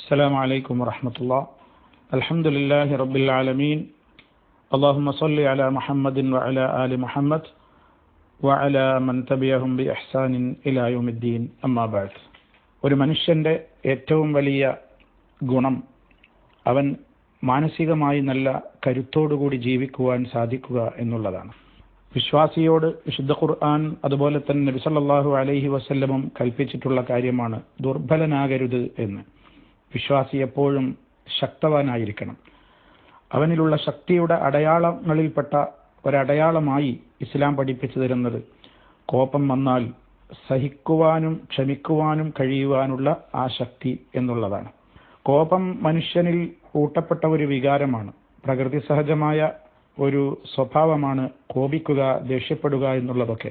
السلام عليكم ورحمة الله الحمد لله رب العالمين اللهم صل على محمد وعلى آل محمد وعلى من تبعهم بإحسان إلى يوم الدين أما بعد ഒരു മനുഷ്യന്റെ ഏറ്റവും വലിയ ഗുണം അവൻ മാനസികമായി നല്ല കരുത്തോടുകൂടി ജീവിക്കുവാൻ സാധിക്കുക എന്നുള്ളതാണ് വിശ്വാസിയോട് വിശുദ്ധ ഖുർആൻ അതുപോലെ തന്നെ നബി സല്ലല്ലാഹു അലൈഹി വസല്ലമും കൽപ്പിച്ചിട്ടുള്ള കാര്യമാണ് ദുർബലനാകരുത് എന്ന് വിശ്വാസി എപ്പോഴും ശക്തവാനായിരിക്കണം അവനിലുള്ള ശക്തിയുടെ അടയാളങ്ങളിൽപ്പെട്ട ഒരടയാളമായി ഇസ്ലാം പഠിപ്പിച്ചു തരുന്നത് കോപം വന്നാൽ സഹിക്കുവാനും ക്ഷമിക്കുവാനും കഴിയുവാനുള്ള ആ ശക്തി എന്നുള്ളതാണ് കോപം മനുഷ്യനിൽ ഊട്ടപ്പെട്ട ഒരു വികാരമാണ് പ്രകൃതി സഹജമായ ഒരു സ്വഭാവമാണ് കോപിക്കുക ദേഷ്യപ്പെടുക എന്നുള്ളതൊക്കെ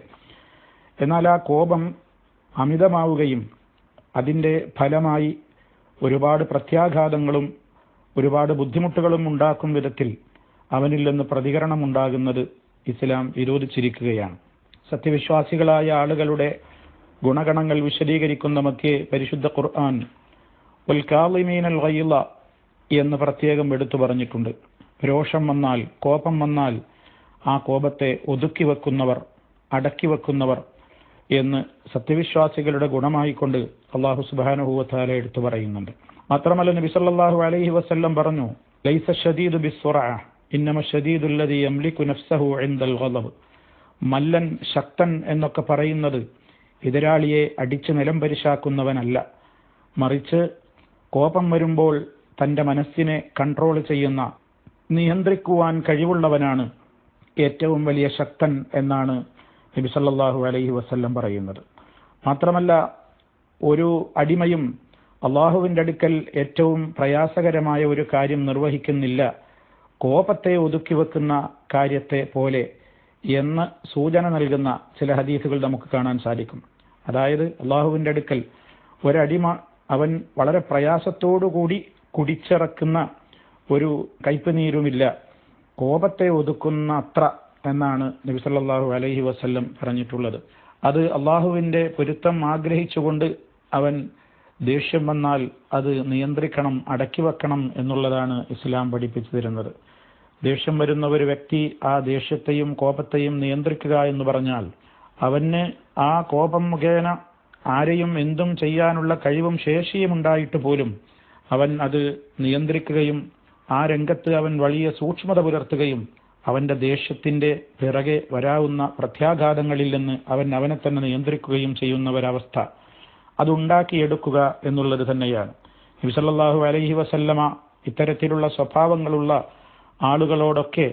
എന്നാൽ ആ കോപം അമിതമാവുകയും അതിൻ്റെ ഫലമായി ഒരുപാട് പ്രത്യാഘാതങ്ങളും ഒരുപാട് ബുദ്ധിമുട്ടുകളും ഉണ്ടാക്കും വിധത്തിൽ അവനിൽ നിന്ന് പ്രതികരണം ഉണ്ടാകുന്നത് ഇസ്ലാം വിരോധിച്ചിരിക്കുകയാണ് സത്യവിശ്വാസികളായ ആളുകളുടെ ഗുണഗണങ്ങൾ വിശദീകരിക്കുന്ന മധ്യേ പരിശുദ്ധ ഖുർആൻ ഉൽക്കാലിമീനൽ വയ്യുള്ള എന്ന് പ്രത്യേകം എടുത്തു പറഞ്ഞിട്ടുണ്ട് രോഷം വന്നാൽ കോപം വന്നാൽ ആ കോപത്തെ ഒതുക്കി വെക്കുന്നവർ അടക്കി വെക്കുന്നവർ എന്ന് സത്യവിശ്വാസികളുടെ ഗുണമായിക്കൊണ്ട് അള്ളാഹു സുബാനുഭൂവത്താല എടുത്തു പറയുന്നുണ്ട് മാത്രമല്ല നബി സല്ലല്ലാഹു അലൈഹി വസല്ലം പറഞ്ഞു ലൈസ ഷദീദു ബിസ്സുറ ഇന്നമ ഷദീദുല്ലദി യംലികു നഫ്സഹു ഇൻദൽ ഗളബ് മല്ലൻ ശക്തൻ എന്നൊക്കെ പറയുന്നത് എതിരാളിയെ അടിച്ചു നിലം പരിശാക്കുന്നവനല്ല മറിച്ച് കോപം വരുമ്പോൾ തന്റെ മനസ്സിനെ കൺട്രോൾ ചെയ്യുന്ന നിയന്ത്രിക്കുവാൻ കഴിവുള്ളവനാണ് ഏറ്റവും വലിയ ശക്തൻ എന്നാണ് നബി സല്ലല്ലാഹു അലൈഹി വസല്ലം പറയുന്നത് മാത്രമല്ല ഒരു അടിമയും അള്ളാഹുവിൻ്റെ അടുക്കൽ ഏറ്റവും പ്രയാസകരമായ ഒരു കാര്യം നിർവഹിക്കുന്നില്ല കോപത്തെ ഒതുക്കി വെക്കുന്ന കാര്യത്തെ പോലെ എന്ന് സൂചന നൽകുന്ന ചില ഹദീസുകൾ നമുക്ക് കാണാൻ സാധിക്കും അതായത് അള്ളാഹുവിൻ്റെ അടുക്കൽ ഒരടിമ അവൻ വളരെ പ്രയാസത്തോടുകൂടി കുടിച്ചിറക്കുന്ന ഒരു കയ്പുനീരുമില്ല കോപത്തെ ഒതുക്കുന്ന അത്ര എന്നാണ് നബി സല്ലല്ലാഹു അലൈഹി വസല്ലം പറഞ്ഞിട്ടുള്ളത് അത് അള്ളാഹുവിൻ്റെ പൊരുത്തം ആഗ്രഹിച്ചുകൊണ്ട് അവൻ ദേഷ്യം വന്നാൽ അത് നിയന്ത്രിക്കണം അടക്കി വെക്കണം എന്നുള്ളതാണ് ഇസ്ലാം പഠിപ്പിച്ചു തരുന്നത് ദേഷ്യം വരുന്ന ഒരു വ്യക്തി ആ ദേഷ്യത്തെയും കോപത്തെയും നിയന്ത്രിക്കുക എന്ന് പറഞ്ഞാൽ അവന് ആ കോപം മുഖേന ആരെയും എന്തും ചെയ്യാനുള്ള കഴിവും ശേഷിയും ഉണ്ടായിട്ട് പോലും അവൻ അത് നിയന്ത്രിക്കുകയും ആ രംഗത്ത് അവൻ വലിയ സൂക്ഷ്മത പുലർത്തുകയും അവന്റെ ദേഷ്യത്തിന്റെ പിറകെ വരാവുന്ന പ്രത്യാഘാതങ്ങളിൽ നിന്ന് അവൻ അവനെ തന്നെ നിയന്ത്രിക്കുകയും ചെയ്യുന്ന ഒരവസ്ഥ അതുണ്ടാക്കിയെടുക്കുക എന്നുള്ളത് തന്നെയാണ് നബിസല്ലാഹു അലൈഹി വസല്ലമ ഇത്തരത്തിലുള്ള സ്വഭാവങ്ങളുള്ള ആളുകളോടൊക്കെ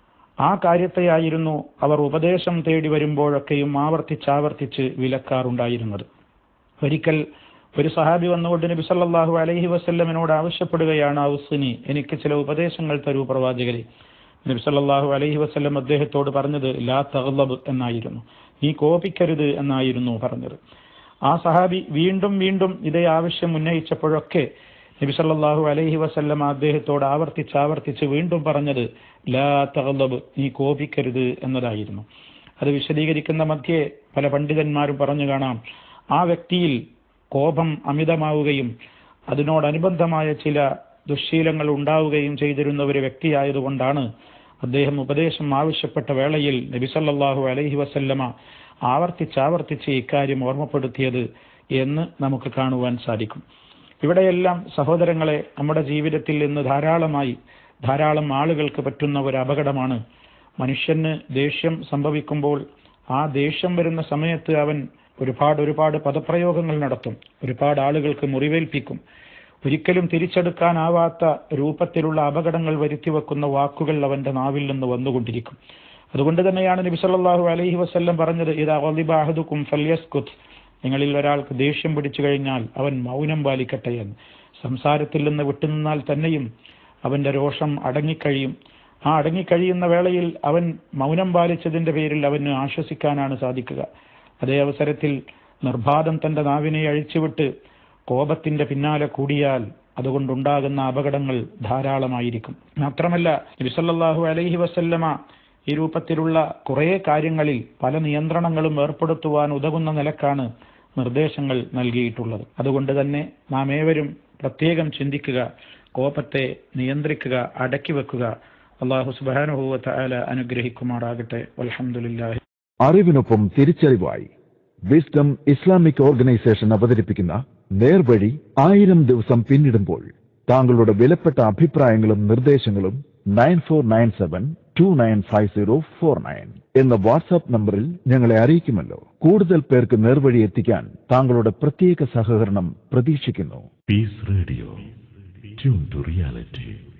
ആ കാര്യത്തെയായിരുന്നു അവർ ഉപദേശം തേടി വരുമ്പോഴൊക്കെയും ആവർത്തിച്ചാവർത്തിച്ച് വിലക്കാറുണ്ടായിരുന്നത് ഒരിക്കൽ ഒരു സഹാബി വന്നുകൊണ്ട് നബി സല്ലല്ലാഹു അലൈഹി വസല്ലമിനോട് ആവശ്യപ്പെടുകയാണ് ഔസിനി എനിക്ക് ചില ഉപദേശങ്ങൾ തരൂ പ്രവാചകരെ നബി സല്ലല്ലാഹു അലൈഹി വസല്ലം അദ്ദേഹത്തോട് പറഞ്ഞത് ലാ തഗ്ലബ് എന്നായിരുന്നു നീ കോപിക്കരുത് എന്നായിരുന്നു പറഞ്ഞത് ആ സഹാബി വീണ്ടും വീണ്ടും ഇതേ ആവശ്യം ഉന്നയിച്ചപ്പോഴൊക്കെ നബി സല്ലല്ലാഹു അലൈഹി വസല്ലം അദ്ദേഹത്തോട് ആവർത്തിച്ച് ആവർത്തിച്ച് വീണ്ടും പറഞ്ഞത് ലാ തഗ്ലബ് നീ കോപിക്കരുത് എന്നതായിരുന്നു അത് വിശദീകരിക്കുന്ന മധ്യേ പല പണ്ഡിതന്മാരും പറഞ്ഞു കാണാം ആ വ്യക്തിയിൽ കോപം അമിതമാവുകയും അതിനോടനുബന്ധമായ ചില ദുശ്ശീലങ്ങൾ ഉണ്ടാവുകയും ചെയ്തിരുന്ന ഒരു വ്യക്തിയായതുകൊണ്ടാണ് അദ്ദേഹം ഉപദേശം ആവശ്യപ്പെട്ട വേളയിൽ നബി സല്ലല്ലാഹു അലൈഹി വസല്ലമ ആവർത്തിച്ചാവർത്തിച്ച് ഇക്കാര്യം ഓർമ്മപ്പെടുത്തിയത് എന്ന് നമുക്ക് കാണുവാൻ സാധിക്കും ഇവിടെയെല്ലാം സഹോദരങ്ങളെ നമ്മുടെ ജീവിതത്തിൽ ഇന്ന് ധാരാളമായി ധാരാളം ആളുകൾക്ക് പറ്റുന്ന ഒരു അപകടമാണ് മനുഷ്യന് ദേഷ്യം സംഭവിക്കുമ്പോൾ ആ ദേഷ്യം വരുന്ന സമയത്ത് അവൻ ഒരുപാട് ഒരുപാട് പദപ്രയോഗങ്ങൾ നടത്തും ഒരുപാട് ആളുകൾക്ക് മുറിവേൽപ്പിക്കും ഒരിക്കലും തിരിച്ചെടുക്കാനാവാത്ത രൂപത്തിലുള്ള അപകടങ്ങൾ വരുത്തി വെക്കുന്ന വാക്കുകൾ അവന്റെ നാവിൽ നിന്ന് വന്നുകൊണ്ടിരിക്കും അതുകൊണ്ട് തന്നെയാണ് നബി സല്ലല്ലാഹു അലൈഹി വസല്ലം പറഞ്ഞത് ഇതാ അഹദുക്കും ഫല്യസ്കുത്ത് നിങ്ങളിൽ ഒരാൾക്ക് ദേഷ്യം പിടിച്ചു കഴിഞ്ഞാൽ അവൻ മൗനം പാലിക്കട്ടെ എന്ന് സംസാരത്തിൽ നിന്ന് വിട്ടുനിന്നാൽ തന്നെയും അവന്റെ രോഷം അടങ്ങിക്കഴിയും ആ അടങ്ങിക്കഴിയുന്ന വേളയിൽ അവൻ മൗനം പാലിച്ചതിന്റെ പേരിൽ അവന് ആശ്വസിക്കാനാണ് സാധിക്കുക അതേ അവസരത്തിൽ നിർബാധം തന്റെ നാവിനെ അഴിച്ചുവിട്ട് കോപത്തിന്റെ പിന്നാലെ കൂടിയാൽ അതുകൊണ്ടുണ്ടാകുന്ന അപകടങ്ങൾ ധാരാളമായിരിക്കും മാത്രമല്ല നബിസല്ലാഹു അലൈഹി വസല്ലമ ഈ രൂപത്തിലുള്ള കുറേ കാര്യങ്ങളിൽ പല നിയന്ത്രണങ്ങളും ഏർപ്പെടുത്തുവാൻ ഉതകുന്ന നിലക്കാണ് നിർദ്ദേശങ്ങൾ നൽകിയിട്ടുള്ളത് അതുകൊണ്ട് തന്നെ നാം ഏവരും പ്രത്യേകം ചിന്തിക്കുക കോപത്തെ നിയന്ത്രിക്കുക അടക്കി വെക്കുക അള്ളാഹു സുബാനുഭൂവത്തെ അല അനുഗ്രഹിക്കുമാറാകട്ടെ അലഹമുല്ലാഹി അറിവിനൊപ്പം തിരിച്ചറിവായി വിസ്ഡം ഇസ്ലാമിക് ഓർഗനൈസേഷൻ അവതരിപ്പിക്കുന്ന നേർവഴി ആയിരം ദിവസം പിന്നിടുമ്പോൾ താങ്കളുടെ വിലപ്പെട്ട അഭിപ്രായങ്ങളും നിർദ്ദേശങ്ങളും nine four nine seven two nine five zero four nine എന്ന വാട്സാപ്പ് നമ്പറിൽ ഞങ്ങളെ അറിയിക്കുമല്ലോ കൂടുതൽ പേർക്ക് നേർവഴി എത്തിക്കാൻ താങ്കളുടെ പ്രത്യേക സഹകരണം പ്രതീക്ഷിക്കുന്നു Peace Radio. Tune to reality.